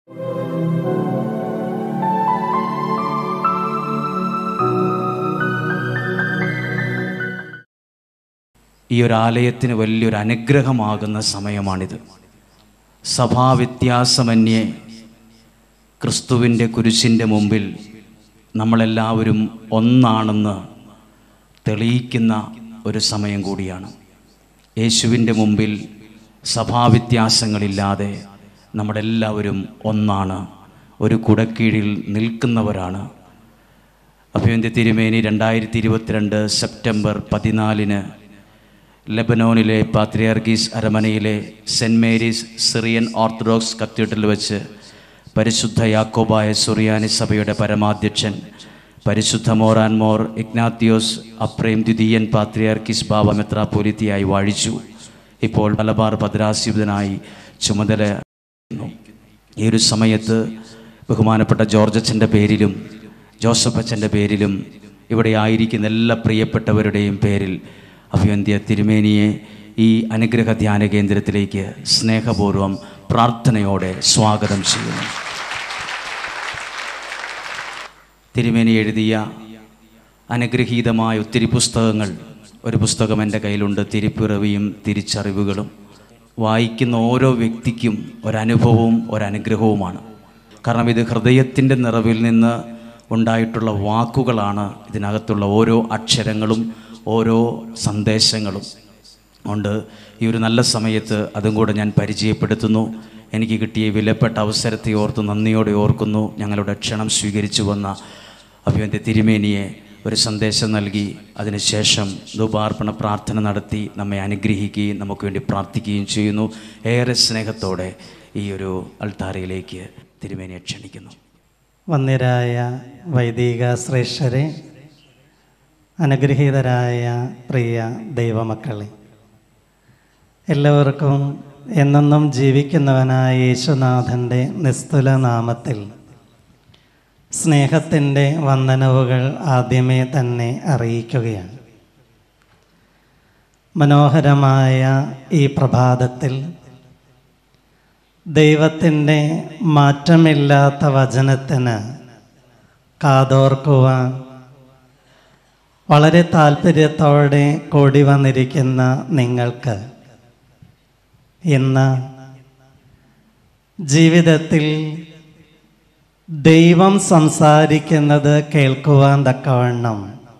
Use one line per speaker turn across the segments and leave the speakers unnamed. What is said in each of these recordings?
ഈ ഒരു ആലയത്തിന് വലിയൊരു അനുഗ്രഹമാകുന്ന സമയമാണിത് സഭാവ്യത്യാസമന്യേ ക്രിസ്തുവിൻ്റെ കുരിശിൻ്റെ മുമ്പിൽ നമ്മളെല്ലാവരും ഒന്നാണെന്ന് തെളിയിക്കുന്ന ഒരു സമയം കൂടിയാണ് യേശുവിൻ്റെ മുമ്പിൽ സഭാവ്യത്യാസങ്ങളില്ലാതെ നമ്മളെല്ലാവരും ഒന്നാണ് ഒരു കുടക്കീഴിൽ നിൽക്കുന്നവരാണ് അഭിവന്ധ്യ തിരുമേനി രണ്ടായിരത്തി ഇരുപത്തിരണ്ട് സെപ്റ്റംബർ പതിനാലിന് ലെബനോനിലെ പാത്രിയാർഗീസ് അരമനയിലെ saint Mary's Syrian Orthodox cathedral വെച്ച് പരിശുദ്ധ യാക്കോബായ സുറിയാനി സഭയുടെ പരമാധ്യക്ഷൻ പരിശുദ്ധ മോറാൻ മോർ ഇഗ്നാത്തിയോസ് അപ്രേം ദ്വിതീയൻ പാത്രിയാർക്കിസ് ബാബ മെത്രാപോലിത്തിയായി വാഴിച്ചു ഇപ്പോൾ മലബാർ ഭദ്രാസ്യുതനായി ചുമതല ഈ ഒരു സമയത്ത് ബഹുമാനപ്പെട്ട ജോർജ് അച്ഛൻ്റെ പേരിലും ജോസഫ് അച്ഛൻ്റെ പേരിലും ഇവിടെ ആയിരിക്കുന്ന എല്ലാ പ്രിയപ്പെട്ടവരുടെയും പേരിൽ അഭിവന്ധ്യ തിരുമേനിയെ ഈ അനുഗ്രഹ ധ്യാന കേന്ദ്രത്തിലേക്ക് സ്നേഹപൂർവ്വം പ്രാർത്ഥനയോടെ സ്വാഗതം ചെയ്യുന്നു തിരുമേനി എഴുതിയ അനുഗ്രഹീതമായ ഒത്തിരി പുസ്തകങ്ങൾ ഒരു പുസ്തകം എൻ്റെ കയ്യിലുണ്ട് തിരിപ്പിറവിയും തിരിച്ചറിവുകളും വായിക്കുന്ന ഓരോ വ്യക്തിക്കും ഒരനുഭവവും ഒരനുഗ്രഹവുമാണ് കാരണം ഇത് ഹൃദയത്തിൻ്റെ നിറവിൽ നിന്ന് ഉണ്ടായിട്ടുള്ള വാക്കുകളാണ് ഇതിനകത്തുള്ള ഓരോ അക്ഷരങ്ങളും ഓരോ സന്ദേശങ്ങളും ഉണ്ട് ഈ ഒരു നല്ല സമയത്ത് അതും കൂടെ ഞാൻ പരിചയപ്പെടുത്തുന്നു എനിക്ക് കിട്ടിയ ഈ വിലപ്പെട്ട അവസരത്തെ ഓർത്ത് നന്ദിയോടെ ഓർക്കുന്നു ഞങ്ങളുടെ ക്ഷണം സ്വീകരിച്ചു വന്ന അഭിവന്ധ്യ തിരുമേനിയെ ഒരു സന്ദേശം നൽകി അതിനുശേഷം ധൂപാർപ്പണ പ്രാർത്ഥന നടത്തി നമ്മെ അനുഗ്രഹിക്കുകയും നമുക്ക് വേണ്ടി പ്രാർത്ഥിക്കുകയും ചെയ്യുന്നു ഏറെ സ്നേഹത്തോടെ ഈ ഒരു അൾത്താരയിലേക്ക് തിരുമേനിയെ ക്ഷണിക്കുന്നു
വന്ദ്യരായ വൈദിക ശ്രേഷ്ഠരെ അനുഗ്രഹീതരായ പ്രിയ ദൈവമക്കളെ എല്ലാവർക്കും എന്നെന്നും ജീവിക്കുന്നവനായ യേശുനാഥൻ്റെ നിസ്തുല നാമത്തിൽ സ്നേഹത്തിൻ്റെ വന്ദനവുകൾ ആദ്യമേ തന്നെ അറിയിക്കുകയാണ് മനോഹരമായ ഈ പ്രഭാതത്തിൽ ദൈവത്തിൻ്റെ മാറ്റമില്ലാത്ത വചനത്തിന് കാതോർക്കുവാൻ വളരെ താല്പര്യത്തോടെ കൂടി വന്നിരിക്കുന്ന നിങ്ങൾക്ക് ഇന്ന് ജീവിതത്തിൽ ദൈവം സംസാരിക്കുന്നത് കേൾക്കുവാൻ തക്കവണ്ണം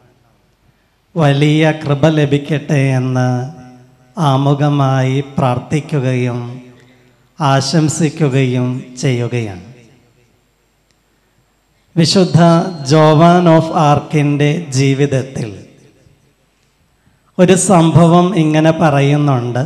വലിയ കൃപ ലഭിക്കട്ടെ എന്ന് ആമുഖമായി പ്രാർത്ഥിക്കുകയും ആശംസിക്കുകയും ചെയ്യുകയാണ് വിശുദ്ധ ജോവാൻ ഓഫ് ആർക്കിൻ്റെ ജീവിതത്തിൽ ഒരു സംഭവം ഇങ്ങനെ പറയുന്നുണ്ട്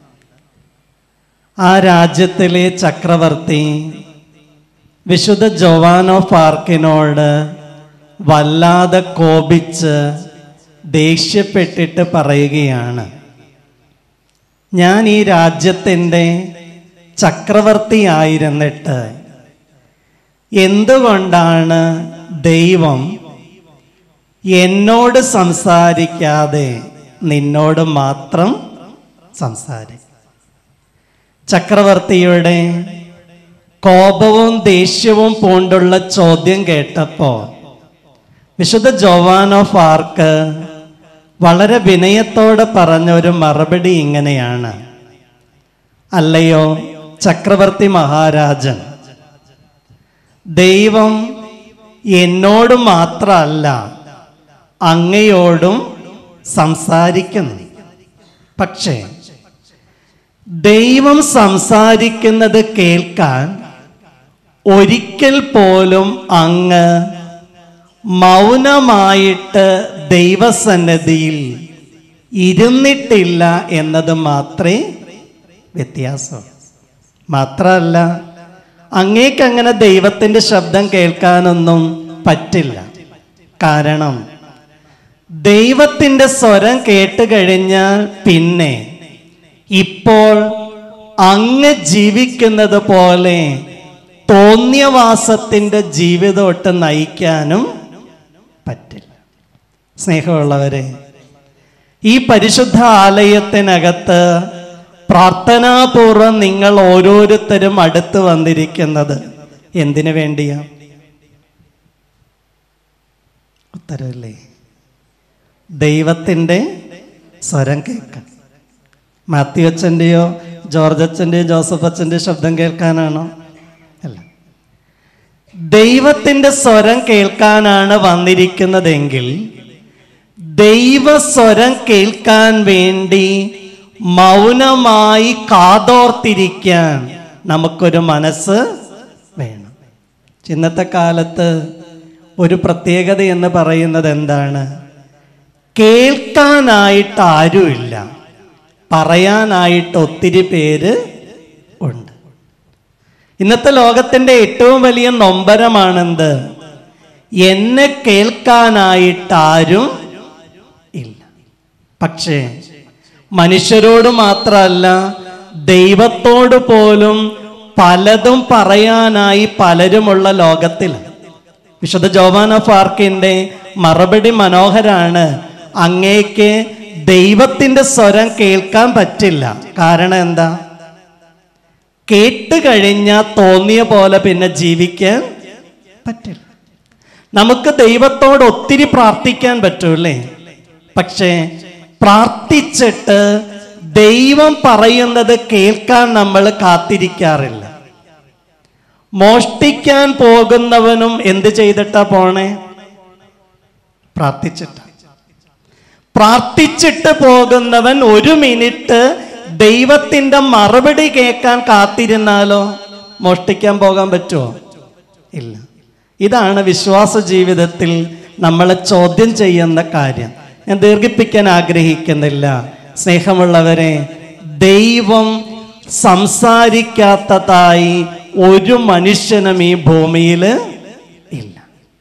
ആ രാജ്യത്തിലെ ചക്രവർത്തി വിശുദ്ധ ജോവാൻ ഓഫ് ആർക്കിനോട് വല്ലാതെ കോപിച്ച് ദേഷ്യപ്പെട്ടിട്ട് പറയുകയാണ് ഞാൻ ഈ രാജ്യത്തിൻ്റെ ചക്രവർത്തിയായിരുന്നിട്ട് എന്തുകൊണ്ടാണ് ദൈവം എന്നോട് സംസാരിക്കാതെ നിന്നോട് മാത്രം സംസാരിക്കും ചക്രവർത്തിയുടെ കോപവും ദേഷ്യവും പൂണ്ടുള്ള ചോദ്യം കേട്ടപ്പോൾ വിശുദ്ധ ജോവാൻ ഓഫ് ആർക്ക് വളരെ വിനയത്തോടെ പറഞ്ഞ ഒരു മറുപടി ഇങ്ങനെയാണ് അല്ലയോ ചക്രവർത്തി മഹാരാജൻ ദൈവം എന്നോട് മാത്രമല്ല അങ്ങയോടും സംസാരിക്കുന്നു പക്ഷേ ദൈവം സംസാരിക്കുന്നത് കേൾക്കാൻ ഒരിക്കൽ പോലും അങ്ങ് മൗനമായിട്ട് ദൈവസന്നദ്ധിയിൽ ഇരുന്നിട്ടില്ല എന്നത് മാത്രമേ വ്യത്യാസം മാത്രമല്ല അങ്ങേക്ക് അങ്ങനെ ദൈവത്തിൻ്റെ ശബ്ദം കേൾക്കാനൊന്നും പറ്റില്ല കാരണം ദൈവത്തിൻ്റെ സ്വരം കേട്ട് കഴിഞ്ഞാൽ പിന്നെ ഇപ്പോൾ അങ്ങ് ജീവിക്കുന്നത് പോലെ തോന്നിയവാസത്തിൻ്റെ ജീവിതമൊട്ട് നയിക്കാനും പറ്റില്ല സ്നേഹമുള്ളവരെ ഈ പരിശുദ്ധ ആലയത്തിനകത്ത് പ്രാർത്ഥനാപൂർവം നിങ്ങൾ ഓരോരുത്തരും അടുത്ത് വന്നിരിക്കുന്നത് എന്തിനു വേണ്ടിയാ ഉത്തരവില്ലേ ദൈവത്തിൻ്റെ സ്വരം കേൾക്കാൻ മാത്യു അച്ഛൻ്റെയോ ജോർജ് അച്ഛൻ്റെയോ ജോസഫ് അച്ഛൻ്റെയോ ശബ്ദം കേൾക്കാനാണോ അല്ല ദൈവത്തിൻ്റെ സ്വരം കേൾക്കാനാണ് വന്നിരിക്കുന്നതെങ്കിൽ ദൈവസ്വരം കേൾക്കാൻ വേണ്ടി മൗനമായി കാതോർത്തിരിക്കാൻ നമുക്കൊരു മനസ്സ് വേണം ഇന്നത്തെ കാലത്ത് ഒരു പ്രത്യേകത എന്ന് പറയുന്നത് എന്താണ് കേൾക്കാനായിട്ട് ആരുമില്ല പറയാനായിട്ട് ഒത്തിരി പേര് ഉണ്ട് ഇന്നത്തെ ലോകത്തിന്റെ ഏറ്റവും വലിയ നൊമ്പരമാണെന്ത് എന്നെ കേൾക്കാനായിട്ട് ആരും ഇല്ല പക്ഷേ മനുഷ്യരോട് മാത്രമല്ല ദൈവത്തോട് പോലും പലതും പറയാനായി പലരുമുള്ള ലോകത്തിൽ വിശുദ്ധ ജോവാന ഫാർക്കിന്റെ മറുപടി മനോഹരാണ് അങ്ങേക്ക് ദൈവത്തിന്റെ സ്വരം കേൾക്കാൻ പറ്റില്ല കാരണം എന്താ കേട്ട് കഴിഞ്ഞാൽ തോന്നിയ പോലെ പിന്നെ ജീവിക്കാൻ പറ്റില്ല നമുക്ക് ദൈവത്തോട് ഒത്തിരി പ്രാർത്ഥിക്കാൻ പറ്റൂല്ലേ പക്ഷേ പ്രാർത്ഥിച്ചിട്ട് ദൈവം പറയുന്നത് കേൾക്കാൻ നമ്മൾ കാത്തിരിക്കാറില്ല മോഷ്ടിക്കാൻ പോകുന്നവനും എന്ത് ചെയ്തിട്ടാ പോണേ പ്രാർത്ഥിച്ചിട്ട് പ്രാർത്ഥിച്ചിട്ട് പോകുന്നവൻ ഒരു മിനിറ്റ് ദൈവത്തിന്റെ മറുപടി കേൾക്കാൻ കാത്തിരുന്നാലോ മോഷ്ടിക്കാൻ പോകാൻ പറ്റുമോ ഇല്ല ഇതാണ് വിശ്വാസ ജീവിതത്തിൽ നമ്മളെ ചോദ്യം ചെയ്യുന്ന കാര്യം ഞാൻ ദീർഘിപ്പിക്കാൻ ആഗ്രഹിക്കുന്നില്ല സ്നേഹമുള്ളവരെ ദൈവം സംസാരിക്കാത്തതായി ഒരു മനുഷ്യനും ഈ ഭൂമിയിൽ ഇല്ല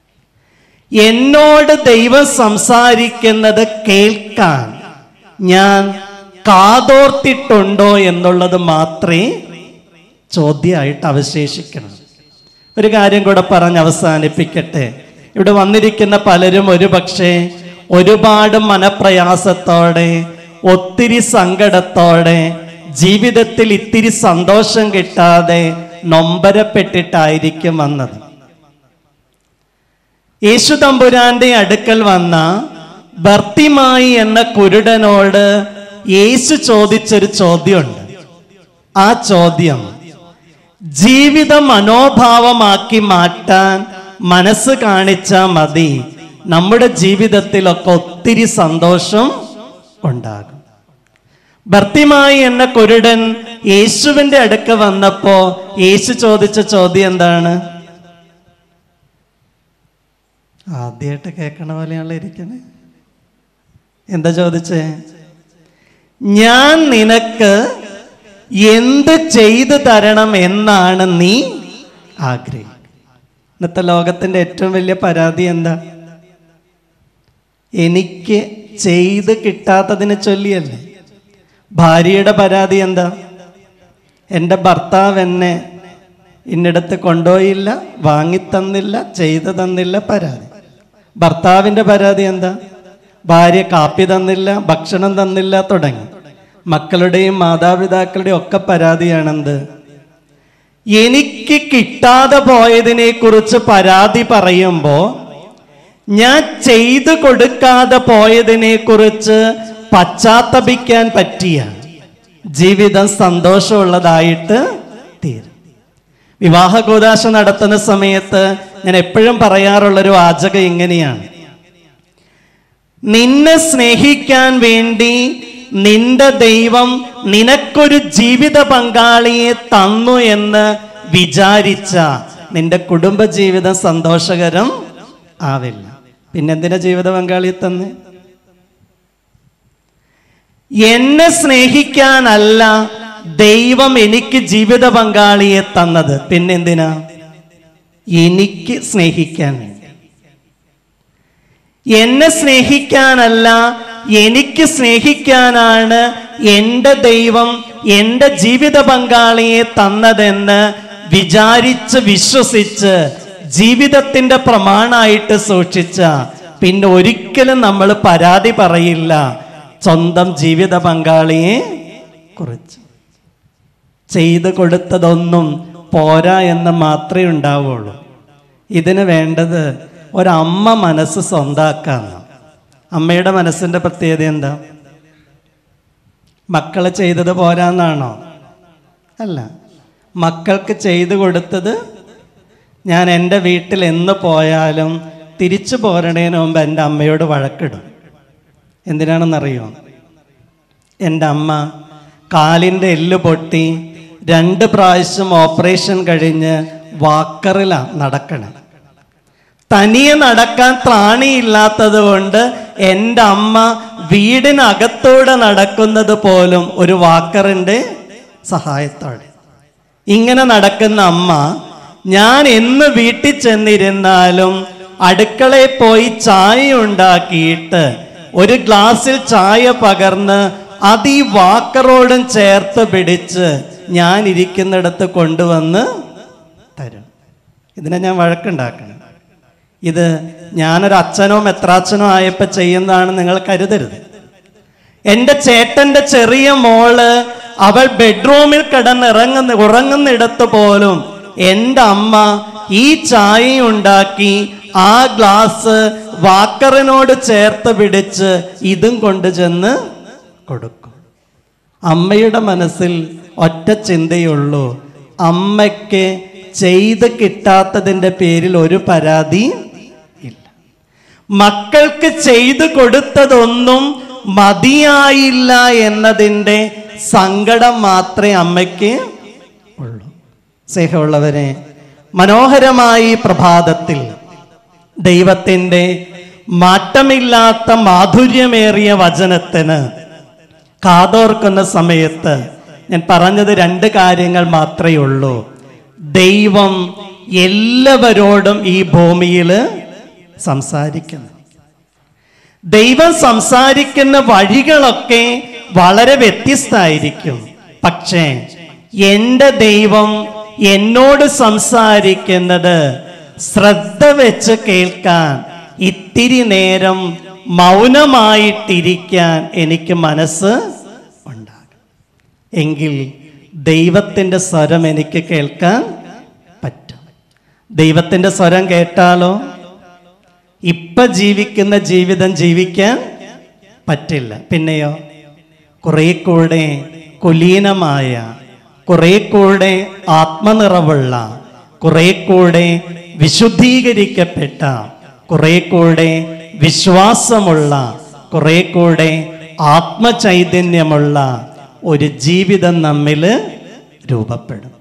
എന്നോട് ദൈവം സംസാരിക്കുന്നത് കേൾക്കാൻ ഞാൻ കാതോർത്തിട്ടുണ്ടോ എന്നുള്ളത് മാത്രമേ ചോദ്യമായിട്ട് അവശേഷിക്കണം ഒരു കാര്യം കൂടെ പറഞ്ഞ് അവസാനിപ്പിക്കട്ടെ ഇവിടെ വന്നിരിക്കുന്ന പലരും ഒരു പക്ഷേ ഒരുപാട് മനപ്രയാസത്തോടെ ഒത്തിരി സങ്കടത്തോടെ ജീവിതത്തിൽ ഇത്തിരി സന്തോഷം കിട്ടാതെ നൊമ്പരപ്പെട്ടിട്ടായിരിക്കും വന്നത് യേശു തമ്പുരാന്റെ അടുക്കൽ വന്ന ഭർത്തിമായി എന്ന കുരുടനോട് യേശു ചോദിച്ചൊരു ചോദ്യമുണ്ട് ആ ചോദ്യം ജീവിത മനോഭാവമാക്കി മാറ്റാൻ മനസ്സ് കാണിച്ചാൽ മതി നമ്മുടെ ജീവിതത്തിലൊക്കെ ഒത്തിരി സന്തോഷം ഉണ്ടാകും ഭർത്തിമായി എന്ന കുരുടൻ യേശുവിന്റെ അടുക്ക വന്നപ്പോ യേശു ചോദിച്ച ചോദ്യം എന്താണ് ആദ്യമായിട്ട് കേൾക്കണ പോലെയാണല്ലോ ഇരിക്കണേ എന്താ ചോദിച്ചേ ഞാൻ നിനക്ക് എന്ത് ചെയ്തു തരണം എന്നാണ് നീ ആഗ്രഹിക്കുന്നത് ഇന്നത്തെ ലോകത്തിന്റെ ഏറ്റവും വലിയ പരാതി എന്താ എനിക്ക് ചെയ്ത് കിട്ടാത്തതിനെ ചൊല്ലിയല്ലേ ഭാര്യയുടെ പരാതി എന്താ എൻ്റെ ഭർത്താവ് എന്നെ ഇന്നിടത്ത് കൊണ്ടുപോയില്ല വാങ്ങിത്തന്നില്ല ചെയ്തു തന്നില്ല പരാതി ഭർത്താവിൻ്റെ പരാതി എന്താ ഭാര്യ കാപ്പി തന്നില്ല ഭക്ഷണം തന്നില്ല തുടങ്ങി മക്കളുടെയും മാതാപിതാക്കളുടെയും ഒക്കെ പരാതിയാണെന്ത് എനിക്ക് കിട്ടാതെ പോയതിനെ കുറിച്ച് പരാതി പറയുമ്പോൾ ഞാൻ ചെയ്തു കൊടുക്കാതെ പോയതിനെ കുറിച്ച് പശ്ചാത്തപിക്കാൻ പറ്റിയ ജീവിതം സന്തോഷമുള്ളതായിട്ട് തീരും വിവാഹ കൂതാശ നടത്തുന്ന സമയത്ത് ഞാൻ എപ്പോഴും പറയാറുള്ളൊരു വാചകം ഇങ്ങനെയാണ് നിന്നെ സ്നേഹിക്കാൻ വേണ്ടി നിന്റെ ദൈവം നിനക്കൊരു ജീവിത പങ്കാളിയെ തന്നു എന്ന് വിചാരിച്ച നിന്റെ കുടുംബജീവിതം സന്തോഷകരം ആവില്ല പിന്നെന്തിനാ ജീവിത പങ്കാളിയെ തന്നെ എന്നെ സ്നേഹിക്കാനല്ല ദൈവം എനിക്ക് ജീവിത പങ്കാളിയെ തന്നത് പിന്നെന്തിനാ എനിക്ക് സ്നേഹിക്കാൻ വേണ്ടി എന്നെ സ്നേഹിക്കാനല്ല എനിക്ക് സ്നേഹിക്കാനാണ് എൻ്റെ ദൈവം എൻ്റെ ജീവിത പങ്കാളിയെ തന്നതെന്ന് വിചാരിച്ച് വിശ്വസിച്ച് ജീവിതത്തിന്റെ പ്രമാണമായിട്ട് സൂക്ഷിച്ച പിന്നെ ഒരിക്കലും നമ്മൾ പരാതി പറയില്ല സ്വന്തം ജീവിത പങ്കാളിയെ കുറിച്ച് ചെയ്തു കൊടുത്തതൊന്നും പോരാ എന്ന് മാത്രമേ ഉണ്ടാവുള്ളൂ ഇതിന് വേണ്ടത് ഒരമ്മ മനസ്സ് സ്വന്താക്കാന്ന് അമ്മയുടെ മനസ്സിൻ്റെ പ്രത്യേകത എന്താ മക്കളെ ചെയ്തത് പോരാന്നാണോ അല്ല മക്കൾക്ക് ചെയ്തു കൊടുത്തത് ഞാൻ എൻ്റെ വീട്ടിൽ എന്ന് പോയാലും തിരിച്ചു പോരണേന് മുമ്പ് എൻ്റെ അമ്മയോട് വഴക്കിടും എന്തിനാണെന്നറിയോ എൻ്റെ അമ്മ കാലിൻ്റെ എല്ല് പൊട്ടി രണ്ട് പ്രാവശ്യം ഓപ്പറേഷൻ കഴിഞ്ഞ് വാക്കറിലാണ് നടക്കണേ തനിയെ നടക്കാൻ ത്രാണിയില്ലാത്തത് കൊണ്ട് എൻ്റെ അമ്മ വീടിനകത്തൂടെ നടക്കുന്നത് പോലും ഒരു വാക്കറിൻ്റെ സഹായത്തോടെ ഇങ്ങനെ നടക്കുന്ന അമ്മ ഞാൻ എന്ന് വീട്ടിൽ ചെന്നിരുന്നാലും അടുക്കളയിൽ പോയി ചായ ഉണ്ടാക്കിയിട്ട് ഒരു ഗ്ലാസ്സിൽ ചായ പകർന്ന് അത് ഈ വാക്കറോടും ചേർത്ത് പിടിച്ച് ഞാൻ ഇരിക്കുന്നിടത്ത് കൊണ്ടുവന്ന് തരും ഇതിനെ ഞാൻ വഴക്കുണ്ടാക്കണം ഇത് ഞാനൊരു അച്ഛനോ മെത്രാച്ചനോ ആയപ്പോൾ ചെയ്യുന്നതാണ് നിങ്ങൾ കരുതരുത് എൻ്റെ ചേട്ടൻ്റെ ചെറിയ മോള് അവൾ ബെഡ്റൂമിൽ കിടന്നിറങ്ങുന്ന ഉറങ്ങുന്നിടത്ത് പോലും എൻ്റെ അമ്മ ഈ ചായ ഉണ്ടാക്കി ആ ഗ്ലാസ് വാക്കറിനോട് ചേർത്ത് പിടിച്ച് ഇതും കൊണ്ട് ചെന്ന് കൊടുക്കും അമ്മയുടെ മനസ്സിൽ ഒറ്റ ചിന്തയുള്ളൂ അമ്മയ്ക്ക് ചെയ്ത് കിട്ടാത്തതിൻ്റെ പേരിൽ ഒരു പരാതി ഇല്ല മക്കൾക്ക് ചെയ്തു കൊടുത്തതൊന്നും മതിയായില്ല എന്നതിൻ്റെ സങ്കടം മാത്രമേ അമ്മയ്ക്ക് ഉള്ളൂ സ്നേഹമുള്ളവരെ മനോഹരമായി ഈ പ്രഭാതത്തിൽ ദൈവത്തിൻ്റെ മാറ്റമില്ലാത്ത മാധുര്യമേറിയ വചനത്തിന് കാതോർക്കുന്ന സമയത്ത് ഞാൻ പറഞ്ഞത് രണ്ട് കാര്യങ്ങൾ മാത്രമേ ഉള്ളൂ ദൈവം എല്ലാവരോടും ഈ ഭൂമിയിൽ സംസാരിക്കുന്നു ദൈവം സംസാരിക്കുന്ന വഴികളൊക്കെ വളരെ വ്യത്യസ്തമായിരിക്കും പക്ഷേ എൻ്റെ ദൈവം എന്നോട് സംസാരിക്കുന്നത് ശ്രദ്ധ വെച്ച് കേൾക്കാൻ ഇത്തിരി നേരം മൗനമായിട്ടിരിക്കാൻ എനിക്ക് മനസ്സ് ഉണ്ടാകും എങ്കിൽ ദൈവത്തിൻ്റെ സ്വരം എനിക്ക് കേൾക്കാൻ പറ്റും ദൈവത്തിൻ്റെ സ്വരം കേട്ടാലോ ഇപ്പൊ ജീവിക്കുന്ന ജീവിതം ജീവിക്കാൻ പറ്റില്ല പിന്നെയോ കുറെ കൂടെ കുലീനമായ കുറെ കൂടെ ആത്മനിറവുള്ള കുറെ കൂടെ വിശുദ്ധീകരിക്കപ്പെട്ട കുറെ കൂടെ വിശ്വാസമുള്ള കുറെ കൂടെ ആത്മചൈതന്യമുള്ള ഒരു ജീവിതം നമ്മിൽ രൂപപ്പെടും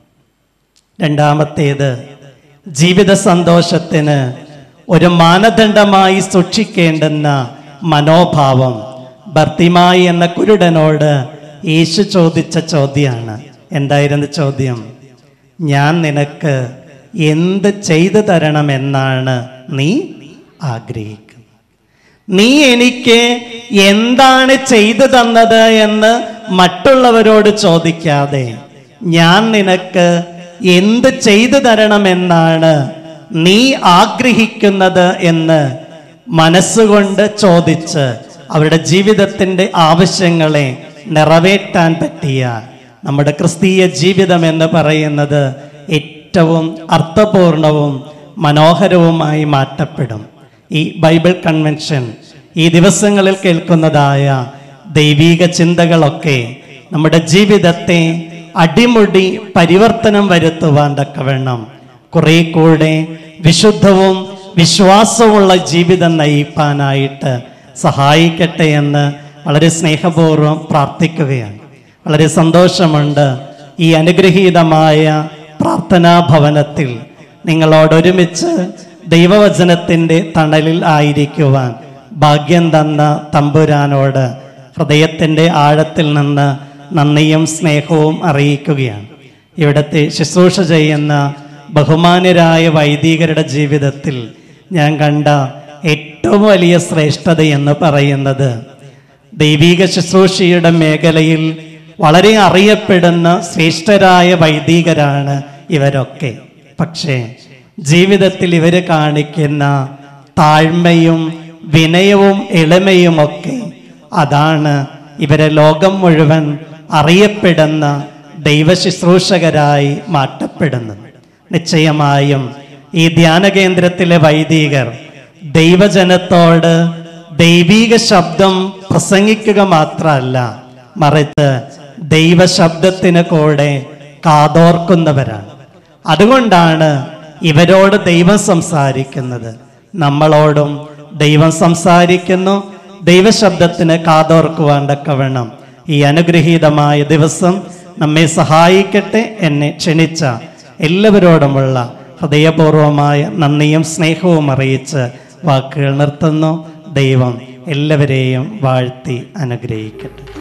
രണ്ടാമത്തേത് ജീവിത സന്തോഷത്തിന് ഒരു മാനദണ്ഡമായി സൂക്ഷിക്കേണ്ടുന്ന മനോഭാവം ഭർത്തിമായി എന്ന കുരുടനോട് യേശു ചോദിച്ച ചോദ്യമാണ് എന്തായിരുന്നു ചോദ്യം ഞാൻ നിനക്ക് എന്ത് ചെയ്തു തരണമെന്നാണ് നീ ആഗ്രഹിക്കുന്നത് നീ എനിക്ക് എന്താണ് ചെയ്തു തന്നത് എന്ന് മറ്റുള്ളവരോട് ചോദിക്കാതെ ഞാൻ നിനക്ക് എന്ത് ചെയ്തു തരണമെന്നാണ് നീ ആഗ്രഹിക്കുന്നത് എന്ന് മനസ്സുകൊണ്ട് ചോദിച്ച് അവരുടെ ജീവിതത്തിൻ്റെ ആവശ്യങ്ങളെ നിറവേറ്റാൻ പറ്റിയ നമ്മുടെ ക്രിസ്തീയ ജീവിതം എന്ന് പറയുന്നത് ഏറ്റവും അർത്ഥപൂർണവും മനോഹരവുമായി മാറ്റപ്പെടും ഈ ബൈബിൾ കൺവെൻഷൻ ഈ ദിവസങ്ങളിൽ കേൾക്കുന്നതായ ദൈവീക ചിന്തകളൊക്കെ നമ്മുടെ ജീവിതത്തെ അടിമുടി പരിവർത്തനം വരുത്തുവാൻ തക്കവണ്ണം കുറെ കൂടെ വിശുദ്ധവും വിശ്വാസമുള്ള ജീവിതം നയിപ്പാനായിട്ട് സഹായിക്കട്ടെ എന്ന് വളരെ സ്നേഹപൂർവ്വം പ്രാർത്ഥിക്കുകയാണ് വളരെ സന്തോഷമുണ്ട് ഈ അനുഗ്രഹീതമായ പ്രാർത്ഥനാ ഭവനത്തിൽ നിങ്ങളോടൊരുമിച്ച് ദൈവവചനത്തിൻ്റെ തണലിൽ ആയിരിക്കുവാൻ ഭാഗ്യം തന്ന തമ്പുരാനോട് ഹൃദയത്തിൻ്റെ ആഴത്തിൽ നിന്ന് നന്ദിയും സ്നേഹവും അറിയിക്കുകയാണ് ഇവിടുത്തെ ശുശ്രൂഷ ചെയ്യുന്ന ബഹുമാന്യരായ വൈദികരുടെ ജീവിതത്തിൽ ഞാൻ കണ്ട ഏറ്റവും വലിയ ശ്രേഷ്ഠത എന്ന് പറയുന്നത് ദൈവീക ശുശ്രൂഷയുടെ മേഖലയിൽ വളരെ അറിയപ്പെടുന്ന ശ്രേഷ്ഠരായ വൈദികരാണ് ഇവരൊക്കെ പക്ഷേ ജീവിതത്തിൽ ഇവർ കാണിക്കുന്ന താഴ്മയും വിനയവും എളിമയും ഒക്കെ അതാണ് ഇവരെ ലോകം മുഴുവൻ അറിയപ്പെടുന്ന ദൈവ ശുശ്രൂഷകരായി മാറ്റപ്പെടുന്നത് നിശ്ചയമായും ഈ ധ്യാന കേന്ദ്രത്തിലെ വൈദികർ ദൈവജനത്തോട് ദൈവീക ശബ്ദം പ്രസംഗിക്കുക മാത്രമല്ല മറിച്ച് ദൈവശബ്ദത്തിന് കൂടെ കാതോർക്കുന്നവരാണ് അതുകൊണ്ടാണ് ഇവരോട് ദൈവം സംസാരിക്കുന്നത് നമ്മളോടും ദൈവം സംസാരിക്കുന്നു ദൈവശബ്ദത്തിന് കാതോർക്കുവാൻ തക്കവണ്ണം ഈ അനുഗ്രഹീതമായ ദിവസം നമ്മെ സഹായിക്കട്ടെ എന്നെ ക്ഷണിച്ച എല്ലാവരോടുമുള്ള ഹൃദയപൂർവമായ നന്ദിയും സ്നേഹവും അറിയിച്ച് വാക്കുകൾ നിർത്തുന്നു ദൈവം എല്ലാവരെയും വാഴ്ത്തി അനുഗ്രഹിക്കട്ടെ